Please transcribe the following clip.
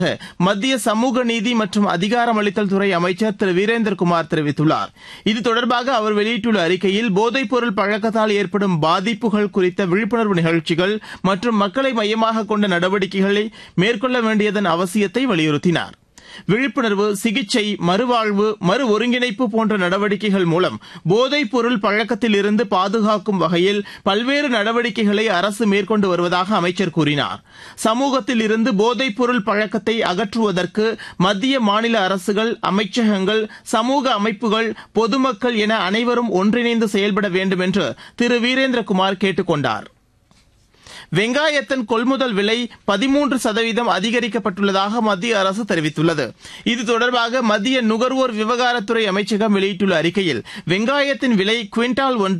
மத்திய சமூக நீதி மற்றும் அதிகாரமளித்தல் துறை அமைச்சர் திரு வீரேந்திரகுமார் தெரிவித்துள்ளார் இது தொடர்பாக அவர் வெளியிட்டுள்ள அறிக்கையில் போதைப் பொருள் பழக்கத்தால் ஏற்படும் பாதிப்புகள் குறித்த விழிப்புணர்வு நிகழ்ச்சிகள் மற்றும் மக்களை மையமாக கொண்ட நடவடிக்கைகளை மேற்கொள்ள வேண்டியதன் அவசியத்தை வலியுறுத்தினார் விழிப்புணர்வு சிகிச்சை மறுவாழ்வு மறு ஒருங்கிணைப்பு போன்ற நடவடிக்கைகள் மூலம் போதைப் பொருள் பழக்கத்தில் இருந்து பாதுகாக்கும் வகையில் பல்வேறு நடவடிக்கைகளை அரசு மேற்கொண்டு வருவதாக அமைச்சர் கூறினார் சமூகத்தில் இருந்து போதைப் பொருள் பழக்கத்தை அகற்றுவதற்கு மத்திய மாநில அரசுகள் அமைச்சகங்கள் சமூக அமைப்புகள் பொதுமக்கள் என அனைவரும் ஒன்றிணைந்து செயல்பட வேண்டும் என்று திரு வீரேந்திரகுமார் கேட்டுக் கொண்டார் வெங்காயத்தின் கொள்முதல் விலை பதிமூன்று சதவீதம் அதிகரிக்கப்பட்டுள்ளதாக மத்திய அரசு தெரிவித்துள்ளது இது தொடர்பாக மத்திய நுகர்வோர் விவகாரத்துறை அமைச்சகம் வெளியிட்டுள்ள அறிக்கையில் வெங்காயத்தின் விலை குவிண்டால் ஒன்று